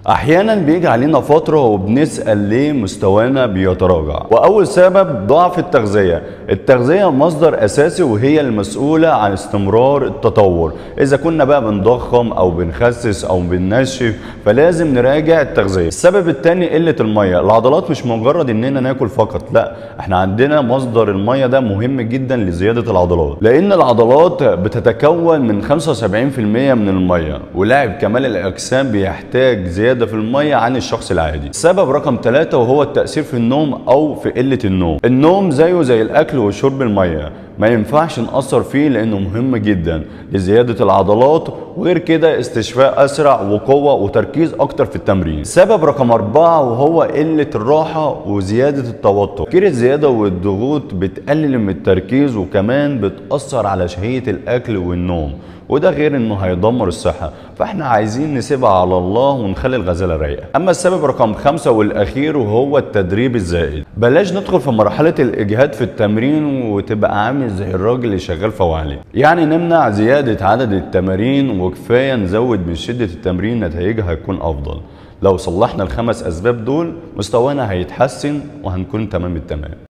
احيانا بيجي علينا فتره وبنسال ليه مستوانا بيتراجع واول سبب ضعف التغذيه التغذيه مصدر اساسي وهي المسؤوله عن استمرار التطور اذا كنا بقى بنضخم او بنخسس او بننشف فلازم نراجع التغذيه السبب الثاني قله الميه العضلات مش مجرد اننا ناكل فقط لا احنا عندنا مصدر الميه ده مهم جدا لزياده العضلات لان العضلات بتتكون من 75% من الميه ولاعب كمال الاجسام بيحتاج زياده في الميه عن الشخص العادي سبب رقم ثلاثة وهو التاثير في النوم او في قله النوم النوم زيه زي الاكل وشرب الميه ما ينفعش نأثر فيه لأنه مهم جدا لزيادة العضلات وغير كده استشفاء أسرع وقوة وتركيز أكتر في التمرين سبب رقم أربعة وهو قلة الراحة وزيادة التوتر كتير الزيادة والضغوط بتقلل من التركيز وكمان بتأثر على شهية الأكل والنوم وده غير انه هيدمر الصحة فاحنا عايزين نسيبها على الله ونخلي الغزالة رايقة اما السبب رقم خمسة والاخير وهو التدريب الزائد بلاش ندخل في مرحلة الاجهاد في التمرين وتبقى عامل زي الراجل اللي شغال فوالي يعني نمنع زيادة عدد التمارين وكفاية نزود من شدة التمرين نتائجها هتكون افضل لو صلحنا الخمس اسباب دول مستوانا هيتحسن وهنكون تمام التمام